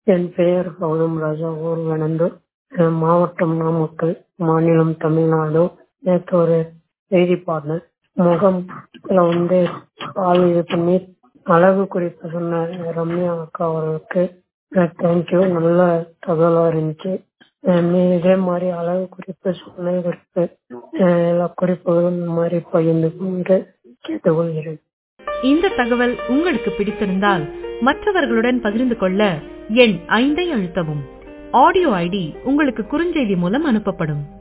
என் பெயர் கௌதம் ராஜா ஊர் வேணந்தூர் அஹ் மாவட்டம் நாமக்கல் மாநிலம் தமிழ்நாடு நேற்று ஒரு செய்தி பார்த்தேன் முகம் வந்து பால் இது பண்ணி அழகு குறிப்பு சொன்ன ரம்யா அக்கா அவர்களுக்கு தேங்க்யூ நல்ல தகவலா இருந்துச்சு அஹ் நீ இதே மாதிரி அழகு குறிப்பு சொன்ன குறிப்பு அஹ் எல்லா குறிப்புகளும் இந்த மாதிரி பகிர்ந்து கேட்டுக்கொள்கிறேன் இந்த தகவல் உங்களுக்கு பிடித்திருந்தால் மற்றவர்களுடன் பகிர்ந்து கொள்ள எண் ஐந்தை அழுத்தவும் ஆடியோ ஐடி உங்களுக்கு குறுஞ்செய்தி மூலம் அனுப்பப்படும்